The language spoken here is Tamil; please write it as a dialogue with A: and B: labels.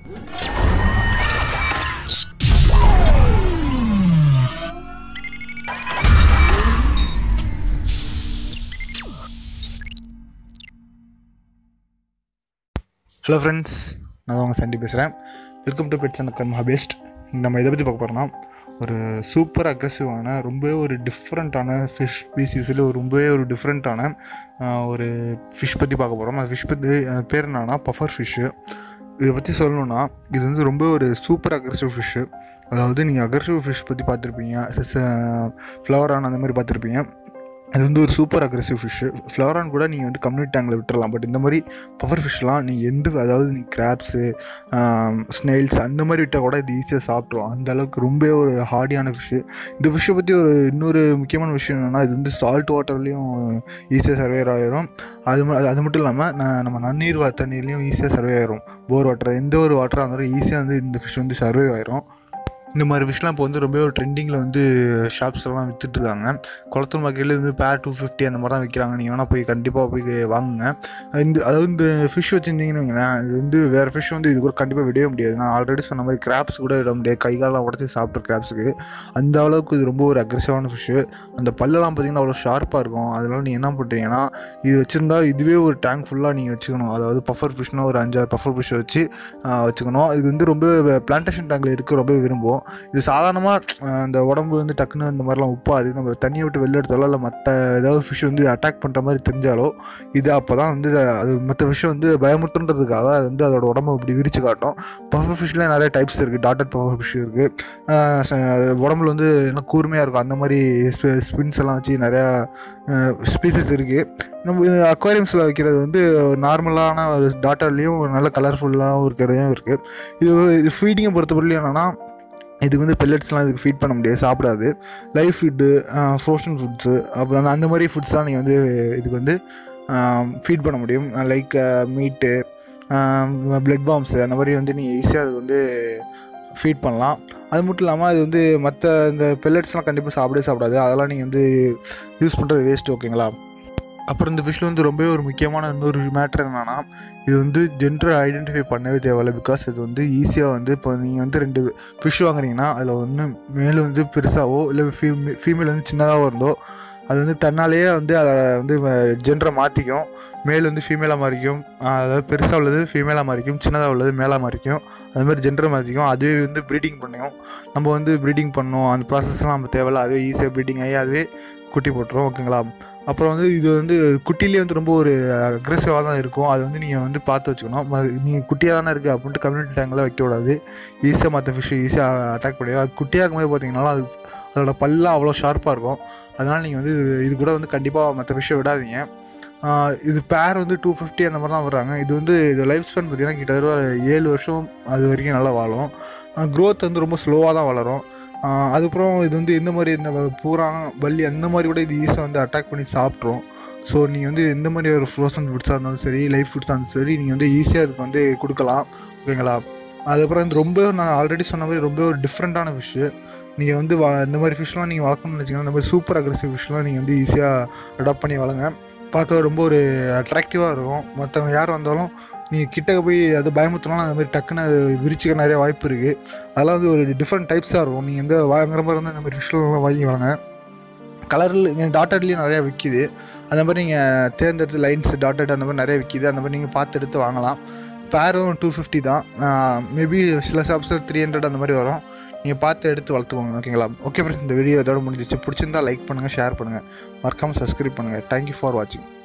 A: ஹலோ ஃப்ரெண்ட்ஸ் நான் உங்கள் சண்டி பேசுகிறேன் welcome to pets and karma best நம்ம இதை பற்றி பார்க்க போகிறோம்னா ஒரு சூப்பர் அக்ரெசிவான ரொம்பவே ஒரு டிஃப்ரெண்ட்டான ஃபிஷ் ஸ்பீசிஸில் ரொம்பவே ஒரு டிஃப்ரெண்ட்டான ஒரு ஃபிஷ் பற்றி பார்க்க போகிறோம் அந்த ஃபிஷ் பற்றி அது பேர் என்னன்னா பஃபர் ஃபிஷ்ஷு இதை பற்றி சொல்லணுன்னா இது வந்து ரொம்ப ஒரு சூப்பர் அக்ரெசிவ் ஃபிஷ்ஷு அதாவது நீங்கள் அக்ரெசிவ் ஃபிஷ் பற்றி பார்த்துருப்பீங்க ஃப்ளவரான் அந்த மாதிரி பார்த்துருப்பீங்க அது வந்து ஒரு சூப்பர் அக்ரெசிவ் ஃபிஷ்ஷு ஃப்ளவரான் கூட நீங்கள் வந்து கம்யூனிட்டி டேங்கில் விட்டுறலாம் பட் இந்த மாதிரி பவர் ஃபிஷ்லாம் நீங்கள் எந்த அதாவது நீ கிராப்ஸு ஸ்னெயில்ஸ் அந்த மாதிரி விட்டால் கூட இது ஈஸியாக சாப்பிட்ரும் அந்த அளவுக்கு ரொம்ப ஒரு ஹார்டியான ஃபிஷ்ஷு இந்த ஃபிஷ்ஷை பற்றி ஒரு இன்னொரு முக்கியமான விஷயம் என்னென்னா இது வந்து சால்ட் வாட்டர்லேயும் ஈஸியாக சர்வேர் ஆயிரும் அது ம- அது மட்டும் இல்லாமல் நான் நம்ம நன்னீர் வா- தண்ணீர்லேயும் ஈஸியாக சர்வே ஆயிரும் போர் வாட்டர் எந்த ஒரு வாட்டராக இருந்தாலும் ஈஸியாக வந்து இந்த ஃபிஷ் வந்து சர்வே ஆயிரும் இந்த மாதிரி ஃபிஷ்லாம் இப்போ வந்து ரொம்ப ஒரு ட்ரெண்டிங்கில் வந்து ஷாப்ஸ் எல்லாம் வித்துட்டு இருக்காங்க குளத்தூர் மார்க்கெட்டில் வந்து பேர் டூ ஃபிஃப்டி அந்த மாதிரி தான் விற்கிறாங்க நீங்கள் வேணால் போய் கண்டிப்பாக போய் வாங்குங்க இந்த அதாவது இந்த ஃபிஷ் வச்சுருந்தீங்கன்னு வைங்களேன் இது வந்து வேறு ஃபிஷ் வந்து இது கூட கண்டிப்பாக விடவே முடியாது நான் ஆல்ரெடி சொன்ன மாதிரி கிராப்ஸ் கூட விட முடியாது கை காலெல்லாம் உடச்சி சாப்பிட்ற கிராப்ஸுக்கு அந்த அளவுக்கு இது ரொம்ப ஒரு அக்ரெசிவான ஃபிஷ்ஷு அந்த பல்லெல்லாம் பார்த்தீங்கன்னா அவ்வளோ ஷார்ப்பாக இருக்கும் அதனால நீங்கள் என்ன பண்ணுறீங்கன்னா இது வச்சுருந்தா இதுவே ஒரு டேங்க் ஃபுல்லாக நீங்கள் வச்சுக்கணும் அதாவது பஃபர் ஃபிஷ்னா ஒரு அஞ்சாறு பஃபர் ஃபிஷ் வச்சு ஆஹ், வச்சுக்கணும் இது வந்து ரொம்ப பிளான்டேஷன் டேங்கில் இருக்க ரொம்ப விரும்பும் இது சாதாரணமாக அந்த உடம்பு வந்து டக்குன்னு இந்த மாதிரிலாம் உப்பாது நம்ம தண்ணியை விட்டு வெளில எடுத்தாலோ இல்லை மற்ற ஏதாவது ஃபிஷ் வந்து அட்டாக் பண்ணுற மாதிரி தெரிஞ்சாலோ இது அப்போ தான் வந்து அது மற்ற ஃபிஷ்ஷை வந்து பயமுறுத்துன்றதுக்காக அது வந்து அதோட உடம்பு இப்படி விரிச்சு காட்டும் பஃபர் ஃபிஷ்லேயே நிறைய டைப்ஸ் இருக்குது டாட்டட் பஃபர் ஃபிஷ் இருக்குது உடம்புல வந்து என்ன கூர்மையாக இருக்கும் அந்த மாதிரி ஸ்பின்ஸ் எல்லாம் வச்சு நிறையா ஸ்பீசஸ் இருக்குது நம்ம அக்வாரியம்ஸில் வைக்கிறது வந்து நார்மலான ஒரு டாட்டாலையும் நல்ல கலர்ஃபுல்லாகவும் இருக்கிறதையும் இருக்குது இது இது ஃபீடிங்கை பொறுத்தவரையிலும் என்னென்னா இதுக்கு வந்து பெல்லட்ஸ்லாம் இதுக்கு ஃபீட் பண்ண முடியாது சாப்பிடாது லைவ் ஃபுட்டு ஃப்ரோஷன் ஃபுட்ஸு அப்புறம் அந்த- அந்த மாதிரி ஃபுட்ஸ்லாம் நீங்கள் வந்து இதுக்கு வந்து ஃபீட் பண்ண முடியும் லைக் மீட்டு பிளட் பாம்ஸு அந்த மாதிரி வந்து நீங்கள் ஈஸியாக அது வந்து ஃபீட் பண்ணலாம் அது மட்டும் இல்லாமல் அது வந்து மற்ற இந்த பெல்லட்ஸ்லாம் கண்டிப்பாக சாப்பிடவே சாப்பிடாது அதெல்லாம் நீங்கள் வந்து யூஸ் பண்ணுறது வேஸ்ட் ஓகேங்களா அப்புறம் இந்த ஃபிஷ்ஷில் வந்து ரொம்பவே ஒரு முக்கியமான இன்னொரு மேட்ரு என்னென்னா இது வந்து ஜென்டர் ஐடென்டிஃபை பண்ணவே தேவையில்ல பிகாஸ் இது வந்து ஈஸியாக வந்து இப்போ நீங்கள் வந்து ரெண்டு ஃபிஷ் வாங்குறீங்கன்னா அதில் ஒன்று மேல் வந்து பெருசாவோ இல்லை ஃபீமே ஃபீமேல் வந்து சின்னதாகவோ இருந்தோ அது வந்து தன்னாலேயே வந்து அதை வந்து ஜென்டரை மாற்றிக்கும் மேல் வந்து ஃபீமேலாக மாறிக்கும் ஆஹ் அதாவது பெருசாக உள்ளது ஃபீமேலாக மாறிக்கும் சின்னதாக உள்ளது மேலாக மாறிக்கும் அது மாதிரி ஜென்டரை மாற்றிக்கும் அதுவே வந்து ப்ரீடிங் பண்ணும் நம்ம வந்து ப்ரீடிங் பண்ணோம் அந்த ப்ராசஸ்லாம் நம்ம தேவையில்ல அதுவே ஈஸியாக ப்ரீடிங் ஆகி அதுவே குட்டி போட்டுரும் ஓகேங்களா அப்புறம் வந்து இது வந்து குட்டிலேயே வந்து ரொம்ப ஒரு அக்ரெசிவாக தான் இருக்கும் அது வந்து நீங்கள் வந்து பார்த்து வச்சுக்கணும் நீங்கள் குட்டியாக தானே இருக்குது அப்படின்ட்டு கம்யூனிட்டி டேங்கில் வைக்க கூடாது ஈஸியாக மற்ற ஃபிஷ்ஷு ஈஸியாக அட்டாக் பண்ணிடும் அது குட்டியாக இருக்கும்போது பார்த்தீங்கன்னா அது அதோட பல்லாம் அவ்வளோ ஷார்ப்பாக இருக்கும் அதனால் நீங்கள் வந்து இது- இது கூட வந்து கண்டிப்பாக மற்ற ஃபிஷ்ஷை விடாதீங்க ஆஹ் இது பேர் வந்து டூ ஃபிஃப்டி அந்த மாதிரி தான் வர்றாங்க இது வந்து இது லைஃப் ஸ்பேன் பார்த்தீங்கன்னா கிட்டத்தட்ட ஒரு ஏழு வருஷம் அது வரைக்கும் நல்லா வாழும் க்ரோத் வந்து ரொம்ப ஸ்லோவாக தான் வளரும் ஆஹ் அதுக்கப்புறம் இது வந்து எந்த மாதிரி இந்த பூரா பல்லி அந்த மாதிரி கூட இது ஈஸியாக வந்து அட்டாக் பண்ணி சாப்பிட்ரும் ஸோ நீங்கள் வந்து எந்த மாதிரி ஒரு ஃப்ரோசன் ஃபுட்ஸாக இருந்தாலும் சரி லைஃப் ஃபுட்ஸாக இருந்தாலும் சரி நீங்கள் வந்து ஈஸியாக இதுக்கு வந்து கொடுக்கலாம் ஓகேங்களா அதுக்கப்புறம் வந்து ரொம்ப நான் ஆல்ரெடி சொன்ன மாதிரி ரொம்ப ஒரு டிஃப்ரெண்ட்டான ஃபிஷ்ஷு நீங்கள் வந்து வ- இந்த மாதிரி ஃபிஷ்லாம் நீங்கள் வளர்க்கணும்னு வச்சிங்கன்னா இந்த மாதிரி சூப்பர் அக்ரெசிவ் ஃபிஷ்லாம் நீங்கள் வந்து ஈஸியாக அடாப்ட் பண்ணி வளங்க பார்க்க ரொம்ப ஒரு அட்ராக்டிவாக இருக்கும் மற்றவங்க யார் வந்தாலும் நீங்கள் கிட்டக்க போய் அது பயமுறுத்தினாலும் அந்த மாதிரி டக்குன்னு அது விரிச்சிக்க நிறைய வாய்ப்பு இருக்குது அதெல்லாம் வந்து ஒரு டிஃப்ரெண்ட் டைப்ஸாக இருக்கும் நீங்கள் எந்த வாங்குற மாதிரி இருந்தால் இந்த மாதிரி ஃபிஷ்லாம் வாங்கி வாங்க கலரில் டாட்டட்லேயும் நிறையா விற்கிது அந்த மாதிரி நீங்கள் தேர்ந்தெடுத்து லைன்ஸ் டாட்டட் அந்த மாதிரி நிறைய விற்கிது அந்த மாதிரி நீங்கள் பார்த்து எடுத்து வாங்கலாம் பேரும் டூ ஃபிஃப்டி தான் மேபி சில ஷாப்ஸில் த்ரீ ஹண்ட்ரட் அந்த மாதிரி வரும் நீங்கள் பார்த்து எடுத்து வளர்த்துக்கோங்க ஓகேங்களா ஓகே ஃப்ரெண்ட்ஸ் இந்த வீடியோ இதோட முடிஞ்சிச்சு பிடிச்சிருந்தா லைக் பண்ணுங்கள் ஷேர் பண்ணுங்கள் மறக்காமல் சப்ஸ்கிரைப் பண்ணுங்கள் தேங்க்யூ ஃபார் வாட்சிங்